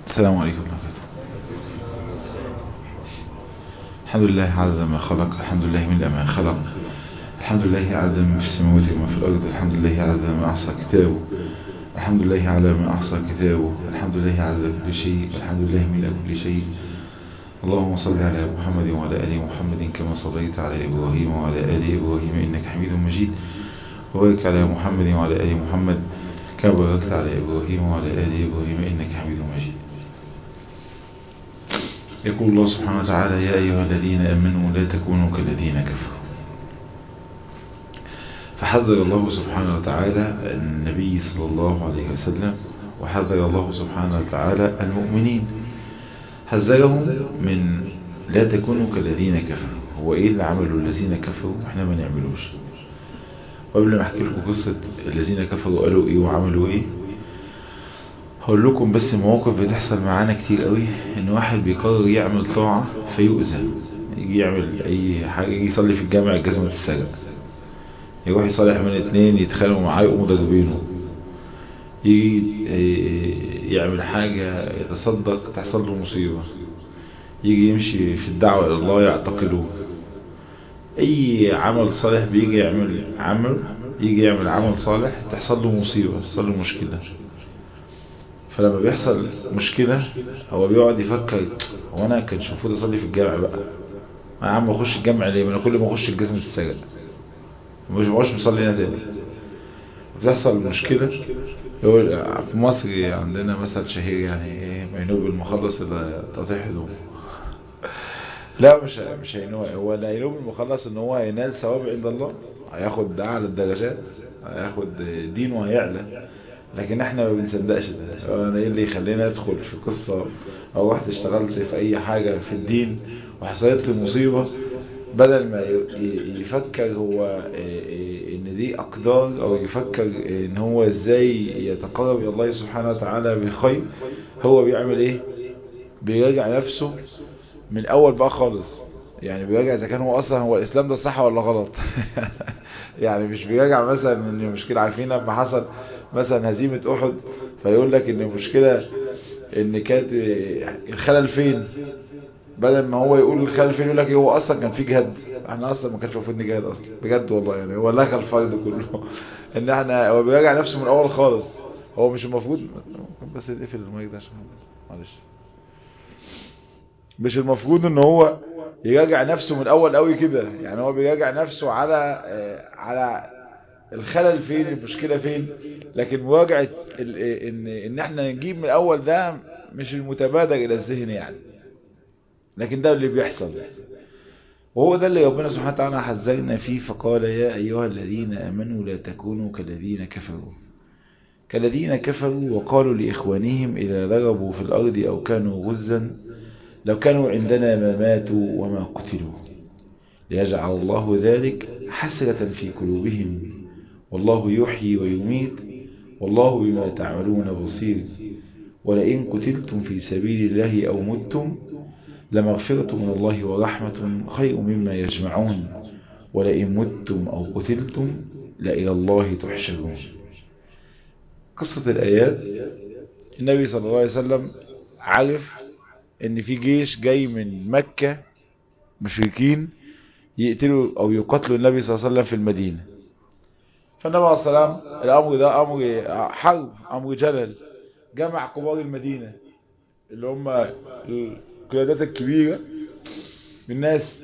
السلام عليكم ورحمة الله الحمد لله عدد ما خلق الحمد لله من ما خلق الحمد لله عدد ما في السماوات وما في الأرض الحمد لله عدد ما أحصى كتابه الحمد لله على ما أحصى كتابه الحمد لله عدد كل شيء الحمد لله من كل شيء اللهم صل على محمد وعلى آل محمد كما صليت على إبراهيم وعلى آل إبراهيم إنك حميد مجيد وبارك على محمد وعلى آل محمد كما باركت على إبراهيم وعلى آل إبراهيم إنك حميد مجيد يقول الله سبحانه وتعالى يا أيها الذين أمنوا لا تكونوا كالذين كفروا فحذر الله سبحانه وتعالى النبي صلى الله عليه وسلم وحذر الله سبحانه وتعالى المؤمنين حذرهم من لا تكونوا كالذين كفروا هو ايه اللي عملوا الذين كفروا احنا ما نعملوش وقبل ما احكي لكم قصة الذين كفروا قالوا ايه وعملوا ايه هقول لكم بس مواقف بتحصل معانا كتير قوي ان واحد بيقرر يعمل طاعة فيؤذى يجي يعمل اي حاجة يجي يصلي في الجامع الجزمة تتسرق يروح يصالح من اتنين يتخانقوا معاه يقوموا ضاربينه يجي يعمل حاجة يتصدق تحصل له مصيبة يجي يمشي في الدعوة إلى الله يعتقلوه أي عمل صالح بيجي يعمل عمل يجي يعمل عمل صالح تحصل له مصيبة تحصل له مشكلة فلما بيحصل مشكلة هو بيقعد يفكر هو أنا كانش المفروض أصلي في الجامع بقى يا عم أخش الجامع ليه ما أنا كل ما أخش الجزم تتسرق مش بقاش مصلي هنا تاني بتحصل مشكلة يقول في مصر عندنا مثل شهير يعني ايه ما ينوب المخلص الا تطيح هدوم لا مش مش هينوب هو اللي هينوب المخلص ان هو هينال ثواب عند الله هياخد اعلى الدرجات هياخد دينه هيعلى لكن احنا ما بنصدقش ده انا ايه اللي يخلينا ادخل في قصة او واحد اشتغلت في اي حاجة في الدين وحصلت لي مصيبة بدل ما يفكر هو ان دي اقدار او يفكر ان هو ازاي يتقرب الى الله سبحانه وتعالى بالخير هو بيعمل ايه بيراجع نفسه من الاول بقى خالص يعني بيراجع اذا كان هو اصلا هو الاسلام ده صح ولا غلط يعني مش بيراجع مثلا ان المشكله عارفين لما حصل مثلا هزيمه احد فيقول لك ان المشكله ان كانت الخلل فين بدل ما هو يقول الخلل فين يقول لك هو اصلا كان في جهاد احنا اصلا ما كانش المفروض نجاهد اصلا بجد والله يعني هو لغى الفرد كله ان احنا هو بيراجع نفسه من الاول خالص هو مش المفروض بس يقفل المايك ده عشان معلش مش المفروض ان هو يراجع نفسه من الاول قوي كده يعني هو بيراجع نفسه على على الخلل فين المشكله فين لكن مراجعه ان ان احنا نجيب من الاول ده مش المتبادر الى الذهن يعني لكن ده اللي بيحصل وهو ده اللي ربنا سبحانه وتعالى حذرنا فيه فقال يا أيها الذين آمنوا لا تكونوا كالذين كفروا كالذين كفروا وقالوا لإخوانهم إذا ضربوا في الأرض أو كانوا غزا لو كانوا عندنا ما ماتوا وما قتلوا ليجعل الله ذلك حسرة في قلوبهم والله يحيي ويميت والله بما تعملون بصير ولئن قتلتم في سبيل الله أو متم لمغفرة من الله ورحمة خير مما يجمعون ولئن متم أو قتلتم لإلى الله تحشرون قصة الآيات النبي صلى الله عليه وسلم عرف ان في جيش جاي من مكة مشركين يقتلوا او يقتلوا النبي صلى الله عليه وسلم في المدينة فالنبي عليه السلام الامر ده امر حرب امر جلل جمع كبار المدينة اللي هم القيادات الكبيرة الناس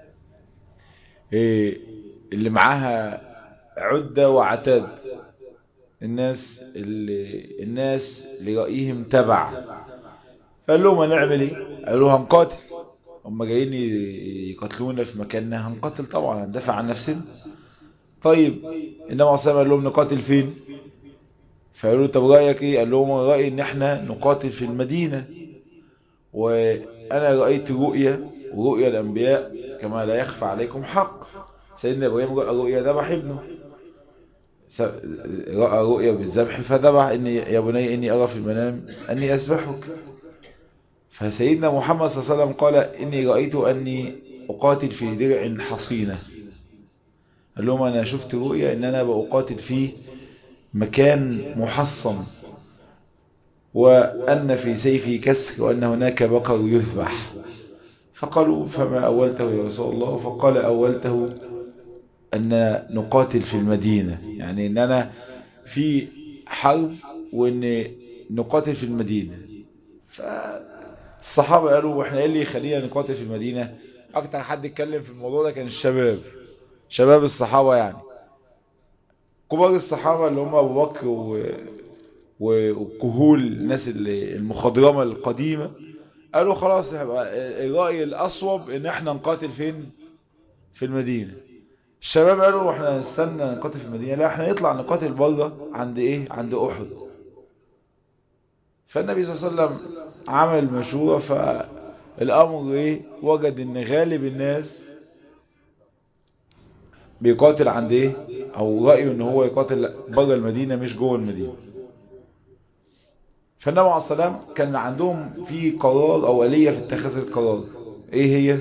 اللي معاها عدة وعتاد الناس اللي الناس لرأيهم تبع قال لهم هنعمل ايه قالوا هنقاتل هم جايين يقتلونا في مكاننا هنقاتل طبعا هندافع عن نفسنا طيب انما عصام قال لهم نقاتل فين فقالوا طب رأيك ايه قال لهم رأيي ان احنا نقاتل في المدينة وأنا رأيت رؤية ورؤيا الأنبياء كما لا يخفى عليكم حق سيدنا إبراهيم رأى رؤيا ذبح ابنه رأى رؤيا بالذبح فذبح إني يا بني إني أرى في المنام أني أسبحك فسيدنا محمد صلى الله عليه وسلم قال إني رأيت أني أقاتل في درع حصينة قال لهم أنا شفت رؤيا إن أنا بأقاتل في مكان محصن وأن في سيفي كسر وأن هناك بقر يذبح فقالوا فما أولته يا رسول الله فقال أولته أن نقاتل في المدينة يعني أن أنا في حرب وأن نقاتل في المدينة فالصحابة قالوا وإحنا إيه اللي يخلينا نقاتل في المدينة أكتر حد اتكلم في الموضوع ده كان الشباب شباب الصحابة يعني كبار الصحابة اللي هم أبو بكر و... وكهول الناس اللي المخضرمة القديمة قالوا خلاص الرأي الأصوب ان احنا نقاتل فين في المدينة الشباب قالوا احنا نستنى نقاتل في المدينة لا احنا نطلع نقاتل بره عند ايه عند احد فالنبي صلى الله عليه وسلم عمل مشورة فالامر ايه وجد ان غالب الناس بيقاتل عند ايه او رأيه ان هو يقاتل بره المدينة مش جوه المدينة فالنبي عليه السلام كان عندهم في قرار او آلية في اتخاذ القرار ايه هي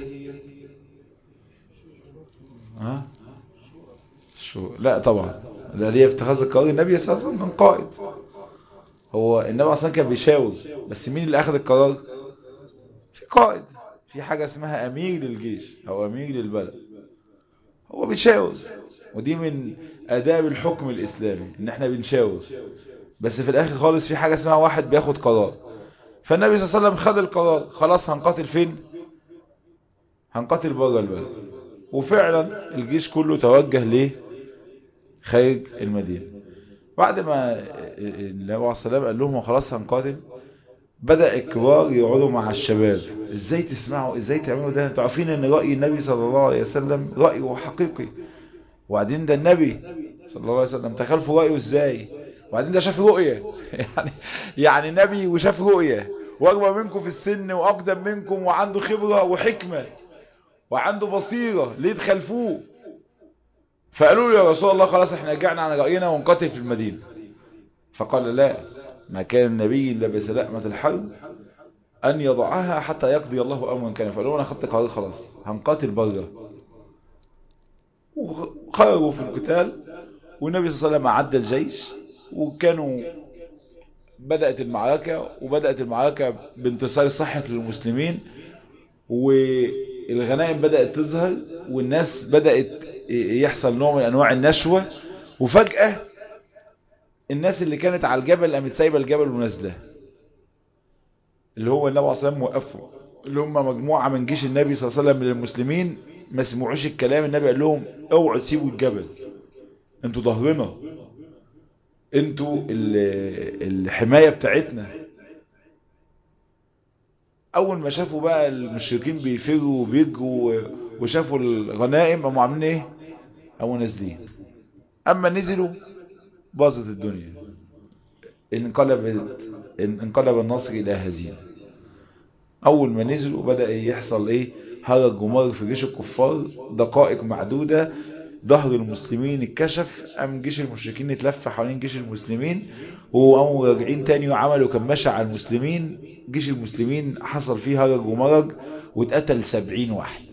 ها شو لا طبعا الآلية في اتخاذ القرار النبي صلى الله عليه وسلم كان قائد هو النبي عليه السلام كان بيشاور بس مين اللي اخذ القرار في قائد في حاجة اسمها امير للجيش او امير للبلد هو بيشاور ودي من اداب الحكم الاسلامي ان احنا بنشاور بس في الاخر خالص في حاجة اسمها واحد بياخد قرار فالنبي صلى الله عليه وسلم خد القرار خلاص هنقاتل فين هنقاتل بره البلد وفعلا الجيش كله توجه ليه خارج المدينة بعد ما النبي عليه السلام قال لهم خلاص هنقاتل بدأ الكبار يقعدوا مع الشباب ازاي تسمعوا ازاي تعملوا ده انتوا عارفين ان رأي النبي صلى الله عليه وسلم رأيه حقيقي وبعدين ده النبي صلى الله عليه وسلم تخلفوا رأيه ازاي وبعدين ده شاف رؤية يعني يعني نبي وشاف رؤية واكبر منكم في السن واقدم منكم وعنده خبرة وحكمة وعنده بصيرة ليه تخلفوه فقالوا له يا رسول الله خلاص احنا رجعنا عن رأينا ونقاتل في المدينة فقال لا ما كان النبي الا بسلامة الحرب ان يضعها حتى يقضي الله امرا كان فقالوا انا خدت قرار خلاص هنقاتل بره وخرجوا في القتال والنبي صلى الله عليه وسلم عدى الجيش وكانوا بدأت المعركة وبدأت المعركة بانتصار صحة للمسلمين والغنائم بدأت تظهر والناس بدأت يحصل نوع من أنواع النشوة وفجأة الناس اللي كانت على الجبل قامت سايبه الجبل ونازله اللي هو النبي عليه الصلاه والسلام وقفوا اللي هم مجموعه من جيش النبي صلى الله عليه وسلم من المسلمين ما سمعوش الكلام النبي قال لهم اوعوا تسيبوا الجبل انتوا ظهرنا انتوا الحمايه بتاعتنا اول ما شافوا بقى المشركين بيفروا وبيجروا وشافوا الغنائم قاموا عاملين ايه قاموا نازلين اما نزلوا باظت الدنيا انقلب انقلب النصر الى هزيمه اول ما نزلوا بدا يحصل ايه هرج ومر في جيش الكفار دقائق معدوده ظهر المسلمين اتكشف قام جيش المشركين اتلف حوالين جيش المسلمين وقاموا راجعين تاني وعملوا كماشة على المسلمين جيش المسلمين حصل فيه هرج ومرج واتقتل سبعين واحد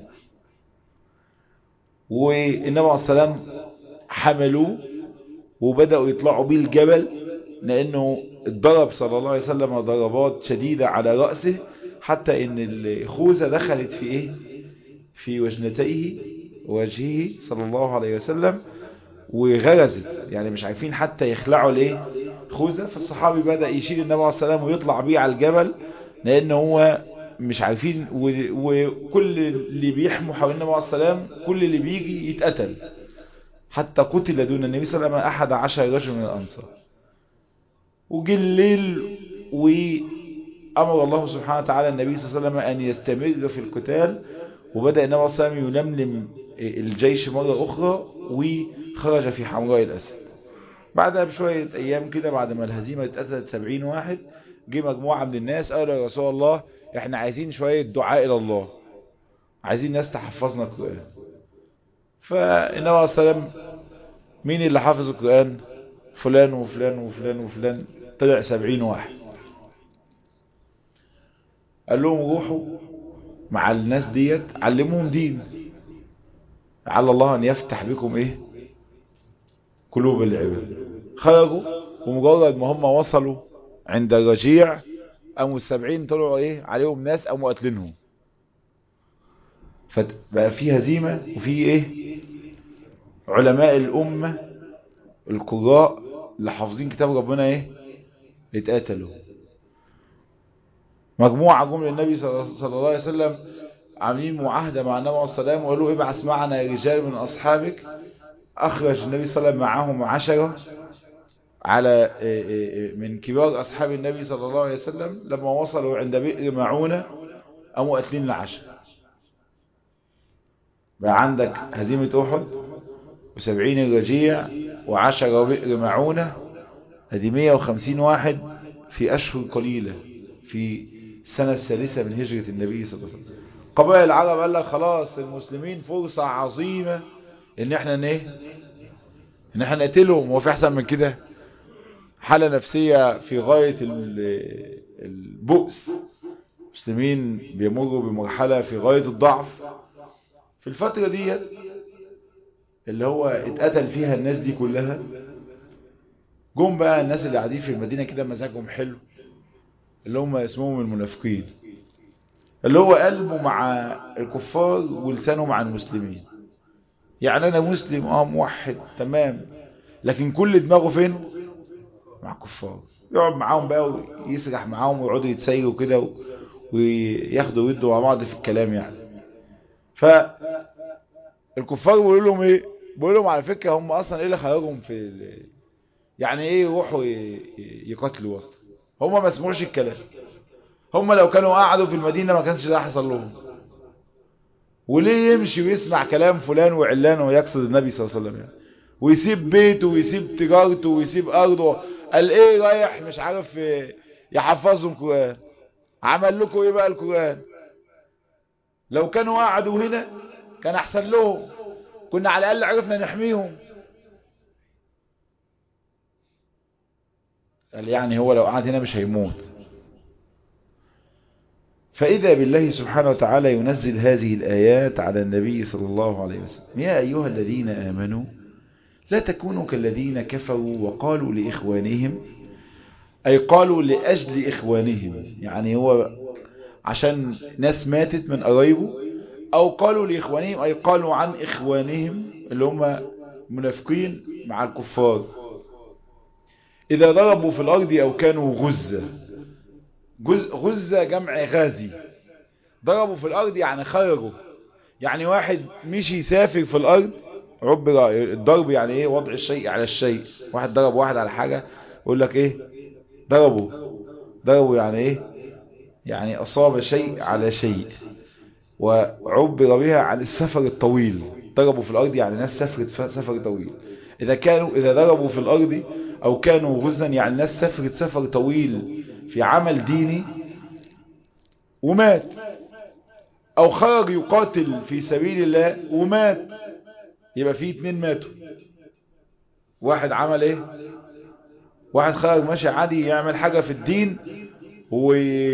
والنبي عليه السلام حملوه وبدأوا يطلعوا بيه الجبل لأنه اتضرب صلى الله عليه وسلم ضربات شديدة على رأسه حتى ان الخوذة دخلت في ايه في وجنتيه وجهه صلى الله عليه وسلم وغرزت يعني مش عارفين حتى يخلعوا الايه خوذة فالصحابي بدأ يشيل النبي عليه السلام ويطلع بيه على الجبل لان هو مش عارفين وكل اللي بيحموا حول النبي عليه السلام كل اللي بيجي يتقتل حتى قتل دون النبي صلى الله عليه وسلم أحد عشر رجل من الأنصار وجي الليل وأمر الله سبحانه وتعالى النبي صلى الله عليه وسلم أن يستمر في القتال وبدأ النبي صلى الله عليه وسلم يلملم الجيش مرة أخرى وخرج في حمراء الأسد بعدها بشوية أيام كده بعد ما الهزيمة اتقتلت سبعين واحد جه مجموعة من الناس قالوا يا رسول الله احنا عايزين شوية دعاء إلى الله عايزين ناس تحفظنا القرآن فالنبي عليه السلام مين اللي حافظ القرآن فلان وفلان وفلان وفلان طلع سبعين واحد قال لهم روحوا مع الناس ديت علموهم دين على الله ان يفتح بكم ايه قلوب العباد خرجوا ومجرد ما هم وصلوا عند الرجيع قاموا السبعين طلعوا ايه عليهم ناس قاموا قاتلينهم فبقى في هزيمة وفي ايه علماء الأمة القراء اللي حافظين كتاب ربنا ايه اتقاتلوا مجموعة جم للنبي صلى الله عليه وسلم عاملين معاهدة مع النبي عليه السلام وقالوا ابعث معنا رجال من أصحابك أخرج النبي صلى الله عليه وسلم معهم عشرة على من كبار أصحاب النبي صلى الله عليه وسلم لما وصلوا عند بئر معونة قاموا قاتلين العشر بقى عندك هزيمة أحد وسبعين الرجيع وعشرة بئر معونة هذه مية وخمسين واحد في أشهر قليلة في السنة الثالثة من هجرة النبي صلى الله عليه وسلم قبائل العرب قال لك خلاص المسلمين فرصة عظيمة ان احنا ايه ان احنا نقتلهم هو في احسن من كده حالة نفسية في غاية البؤس المسلمين بيمروا بمرحلة في غاية الضعف في الفترة دي اللي هو اتقتل فيها الناس دي كلها جم بقى الناس اللي قاعدين في المدينة كده مزاجهم حلو اللي هم اسمهم المنافقين اللي هو قلبه مع الكفار ولسانه مع المسلمين يعني انا مسلم اه موحد تمام لكن كل دماغه فين مع الكفار يقعد معاهم بقى ويسرح معاهم ويقعدوا يتسيروا كده وياخدوا ويدوا مع بعض في الكلام يعني ف الكفار بيقولوا لهم ايه بيقولوا لهم على فكره هم اصلا ايه اللي خرجهم في ال... يعني ايه يروحوا يقتلوا اصلا هم ما سمعوش الكلام هم لو كانوا قعدوا في المدينه ما كانش ده حصل لهم وليه يمشي ويسمع كلام فلان وعلان ويقصد النبي صلى الله عليه وسلم يعني ويسيب بيته ويسيب تجارته ويسيب ارضه قال ايه رايح مش عارف يحفظهم قران عمل لكم ايه بقى القران لو كانوا قعدوا هنا كان احسن لهم كنا على الاقل عرفنا نحميهم قال يعني هو لو قعد هنا مش هيموت فإذا بالله سبحانه وتعالى ينزل هذه الآيات على النبي صلى الله عليه وسلم يا أيها الذين آمنوا لا تكونوا كالذين كفروا وقالوا لإخوانهم أي قالوا لأجل إخوانهم يعني هو عشان ناس ماتت من قرايبه أو قالوا لإخوانهم أي قالوا عن إخوانهم اللي هم منافقين مع الكفار إذا ضربوا في الأرض أو كانوا غزة غزة جمع غازي ضربوا في الأرض يعني خرجوا يعني واحد مشي يسافر في الأرض رب الضرب يعني ايه وضع الشيء على الشيء واحد ضرب واحد على حاجة يقول لك ايه ضربوا ضربوا يعني ايه يعني أصاب شيء على شيء وعبر بها عن السفر الطويل ضربوا في الأرض يعني ناس سفرت سفر طويل إذا كانوا إذا ضربوا في الأرض أو كانوا غزا يعني ناس سفرت سفر طويل في عمل ديني ومات أو خرج يقاتل في سبيل الله ومات يبقى فيه اتنين ماتوا واحد عمل ايه واحد خرج ماشي عادي يعمل حاجة في الدين و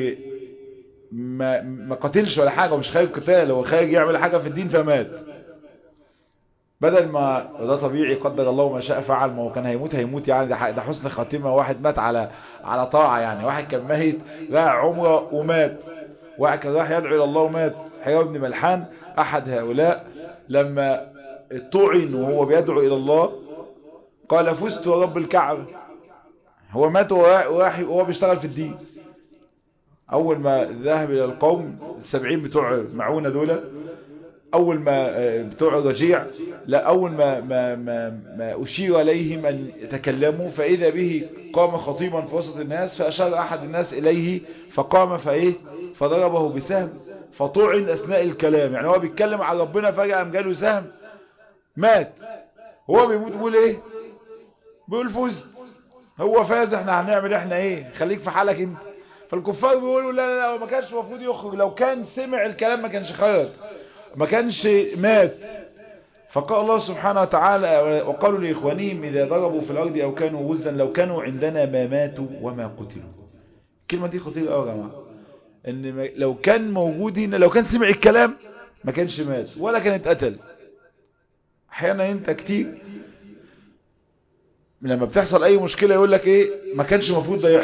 ما ما قتلش ولا حاجة ومش خارج قتال هو خارج يعمل حاجة في الدين فمات بدل ما ده طبيعي قدر الله ما شاء فعل ما هو كان هيموت هيموت يعني ده ده حسن خاتمه واحد مات على على طاعه يعني واحد كان ميت راح عمره ومات واحد كان راح يدعو الى الله ومات حيوان بن ملحان احد هؤلاء لما طعن وهو بيدعو الى الله قال فزت ورب الكعبه هو مات وراح وهو بيشتغل في الدين اول ما ذهب الى القوم السبعين بتوع معونه دول اول ما بتوع الرجيع لا اول ما, ما, ما, ما اشير اليهم ان يتكلموا فاذا به قام خطيبا في وسط الناس فاشار احد الناس اليه فقام فايه فضربه بسهم فطعن اثناء الكلام يعني هو بيتكلم على ربنا فجأة قام جاله سهم مات هو بيموت بيقول ايه بيقول فوز هو فاز احنا هنعمل احنا ايه خليك في حالك انت فالكفار بيقولوا لا لا لا هو ما كانش المفروض يخرج لو كان سمع الكلام ما كانش خرج ما كانش مات فقال الله سبحانه وتعالى وقالوا لإخوانهم إذا ضربوا في الأرض أو كانوا غزا لو كانوا عندنا ما ماتوا وما قتلوا الكلمة دي خطيرة قوي يا جماعة ان لو كان موجود هنا لو كان سمع الكلام ما كانش مات ولا كان اتقتل احيانا انت كتير لما بتحصل اي مشكلة يقول لك ايه ما كانش المفروض ده يحصل يعني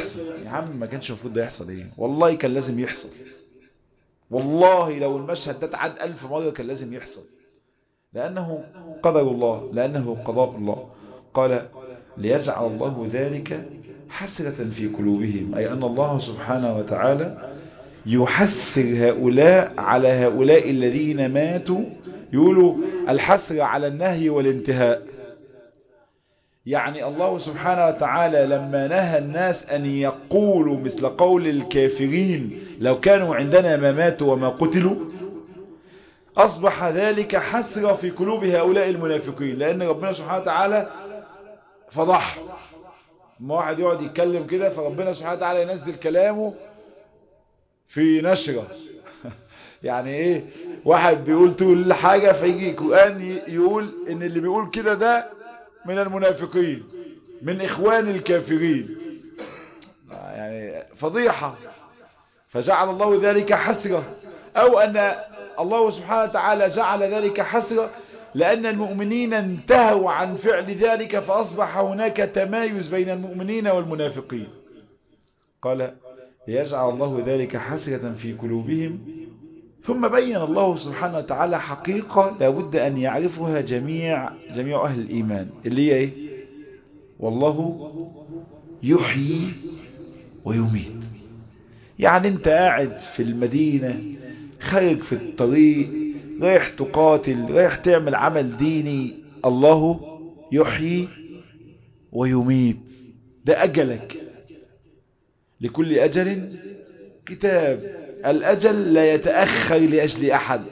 عم ما كانش المفروض ده يحصل ايه والله كان لازم يحصل والله لو المشهد ده اتعاد ألف مرة كان لازم يحصل لأنه قدر الله لأنه قضاء الله قال ليجعل الله ذلك حسرة في قلوبهم أي أن الله سبحانه وتعالى يحسر هؤلاء على هؤلاء الذين ماتوا يقولوا الحسر على النهي والانتهاء يعني الله سبحانه وتعالى لما نهى الناس أن يقولوا مثل قول الكافرين لو كانوا عندنا ما ماتوا وما قتلوا أصبح ذلك حسرة في قلوب هؤلاء المنافقين لأن ربنا سبحانه وتعالى فضح ما واحد يقعد يتكلم كده فربنا سبحانه وتعالى ينزل كلامه في نشرة يعني ايه واحد بيقول تقول حاجة فيجي القرآن يقول ان اللي بيقول كده ده من المنافقين من اخوان الكافرين يعني فضيحة فجعل الله ذلك حسرة او ان الله سبحانه وتعالى جعل ذلك حسرة لأن المؤمنين انتهوا عن فعل ذلك فأصبح هناك تمايز بين المؤمنين والمنافقين قال ليجعل الله ذلك حسرة في قلوبهم ثم بين الله سبحانه وتعالى حقيقة لابد أن يعرفها جميع جميع أهل الإيمان اللي هي إيه والله يحيي ويميت يعني انت قاعد في المدينة خارج في الطريق رايح تقاتل رايح تعمل عمل ديني الله يحيي ويميت ده أجلك لكل أجل كتاب الأجل لا يتأخر لأجل أحد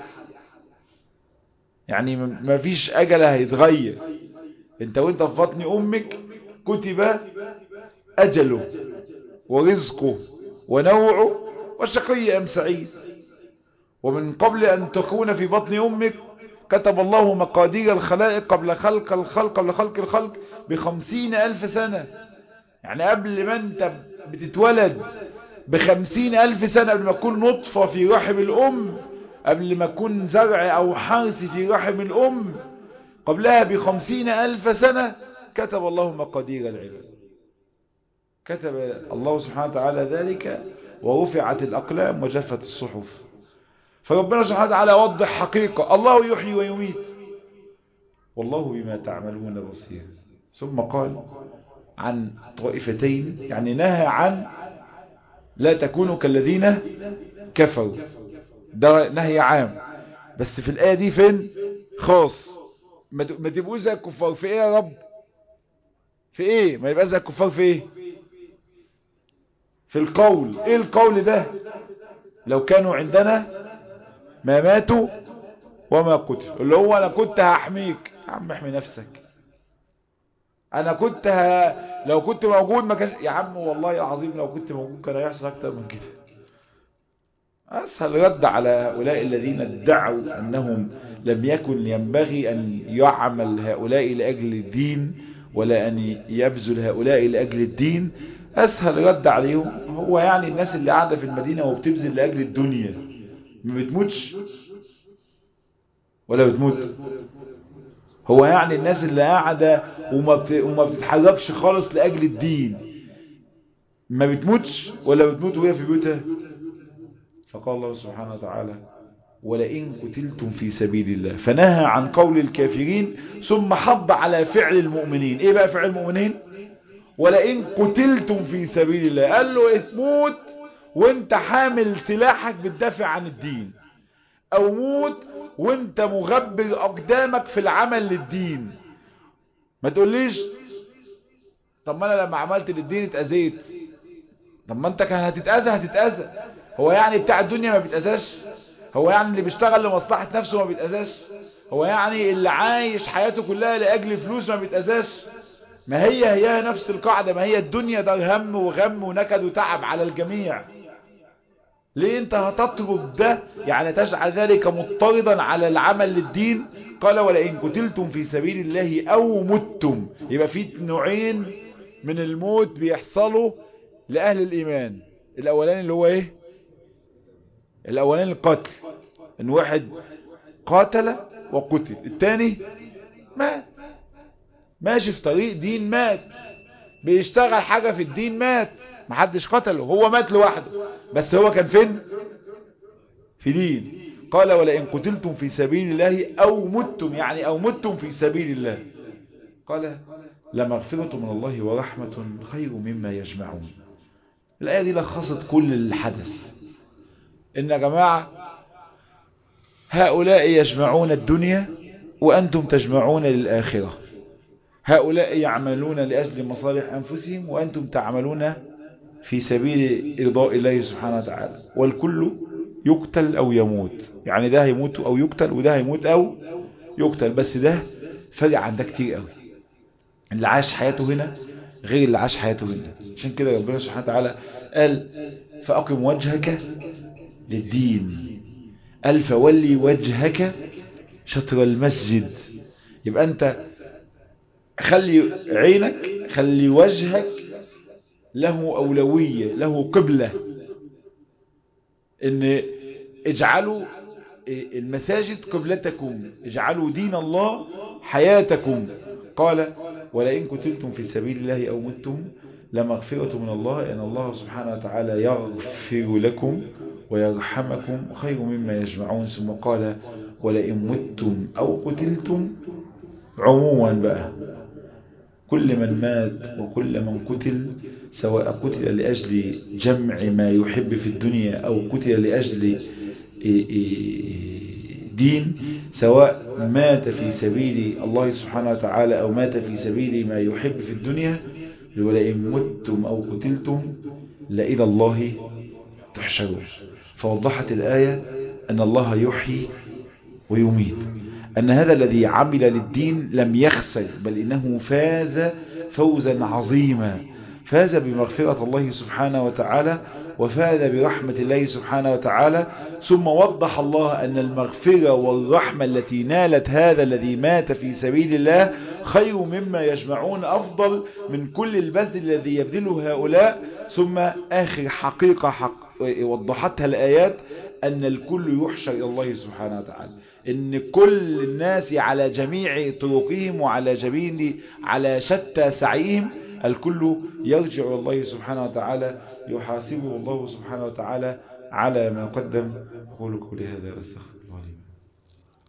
يعني ما فيش أجل هيتغير انت وانت في بطن أمك كتب أجله ورزقه ونوعه وشقي أم سعيد ومن قبل أن تكون في بطن أمك كتب الله مقادير الخلائق قبل خلق الخلق قبل خلق الخلق بخمسين ألف سنة يعني قبل ما انت بتتولد بخمسين ألف سنة قبل ما تكون نطفة في رحم الأم قبل ما تكون زرع أو حرث في رحم الأم قبلها بخمسين ألف سنة كتب الله مقادير العلم كتب الله سبحانه وتعالى ذلك ورفعت الأقلام وجفت الصحف فربنا سبحانه وتعالى وضح حقيقة الله يحيي ويميت والله بما تعملون بصير ثم قال عن طائفتين يعني نهى عن لا تكونوا كالذين كفروا ده نهي عام بس في الآية دي فين خاص ما تبقوش زي الكفار في ايه يا رب في ايه ما يبقى زي الكفار في ايه في القول ايه القول ده لو كانوا عندنا ما ماتوا وما قتلوا اللي هو انا كنت هحميك يا عم احمي نفسك انا كنت ه... لو كنت موجود ما كانش يا عم والله العظيم لو كنت موجود كان هيحصل اكتر من كده اسهل رد على هؤلاء الذين ادعوا انهم لم يكن ينبغي ان يعمل هؤلاء لاجل الدين ولا ان يبذل هؤلاء لاجل الدين اسهل رد عليهم هو يعني الناس اللي قاعده في المدينه وبتبذل لاجل الدنيا ما بتموتش ولا بتموت هو يعني الناس اللي قاعدة وما, بت... وما بتتحركش خالص لأجل الدين ما بتموتش ولا بتموت وهي في بيوتها فقال الله سبحانه وتعالى ولئن قتلتم في سبيل الله فنهى عن قول الكافرين ثم حض على فعل المؤمنين ايه بقى فعل المؤمنين ولئن قتلتم في سبيل الله قال له تموت وانت حامل سلاحك بتدافع عن الدين او موت وانت مغبر اقدامك في العمل للدين ما تقوليش طب ما انا لما عملت للدين اتأذيت طب ما انت كان هتتأذى هتتأذى هو يعني بتاع الدنيا ما بيتأذاش هو يعني اللي بيشتغل لمصلحة نفسه ما بيتأذاش هو يعني اللي عايش حياته كلها لأجل فلوس ما بيتأذاش ما هي هي نفس القاعدة ما هي الدنيا ده هم وغم ونكد وتعب على الجميع ليه انت هتطرد ده يعني تجعل ذلك مضطردا على العمل للدين قال ولئن قتلتم في سبيل الله او متم يبقى في نوعين من الموت بيحصلوا لأهل الإيمان الأولاني اللي هو ايه الأولاني القتل ان واحد قاتل وقتل الثاني مات ماشي في طريق دين مات بيشتغل حاجة في الدين مات محدش قتله هو مات لوحده بس هو كان فين في دين قال ولئن قتلتم في سبيل الله أو متم يعني أو متم في سبيل الله قال لمغفرة من الله ورحمة خير مما يجمعون الآية دي لخصت كل الحدث إن يا جماعة هؤلاء يجمعون الدنيا وأنتم تجمعون للآخرة هؤلاء يعملون لأجل مصالح أنفسهم وأنتم تعملون في سبيل إرضاء الله سبحانه وتعالى والكل يقتل أو يموت يعني ده هيموت أو يقتل وده هيموت أو يقتل بس ده فرق عن ده كتير قوي اللي عاش حياته هنا غير اللي عاش حياته هنا عشان كده ربنا سبحانه وتعالى قال فأقم وجهك للدين قال فولي وجهك شطر المسجد يبقى أنت خلي عينك خلي وجهك له أولوية له قبلة ان اجعلوا المساجد قبلتكم اجعلوا دين الله حياتكم قال ولئن قتلتم في سبيل الله أو متم لمغفرة من الله أن الله سبحانه وتعالى يغفر لكم ويرحمكم خير مما يجمعون ثم قال ولئن متم أو قتلتم عموما بقى كل من مات وكل من قتل سواء قتل لأجل جمع ما يحب في الدنيا أو قتل لأجل دين سواء مات في سبيل الله سبحانه وتعالى أو مات في سبيل ما يحب في الدنيا ولئن متم أو قتلتم لإلى الله تحشرون فوضحت الآية أن الله يحيي ويميت أن هذا الذي عمل للدين لم يخسر بل إنه فاز فوزا عظيما فاز بمغفرة الله سبحانه وتعالى وفاز برحمة الله سبحانه وتعالى ثم وضح الله أن المغفرة والرحمة التي نالت هذا الذي مات في سبيل الله خير مما يجمعون أفضل من كل البذل الذي يبذله هؤلاء ثم آخر حقيقة حق وضحتها الآيات أن الكل يحشر إلى الله سبحانه وتعالى ان كل الناس على جميع طرقهم وعلى جميع على شتى سعيهم الكل يرجع إلى الله سبحانه وتعالى يحاسبه الله سبحانه وتعالى على ما قدم أقول قولي هذا واستغفر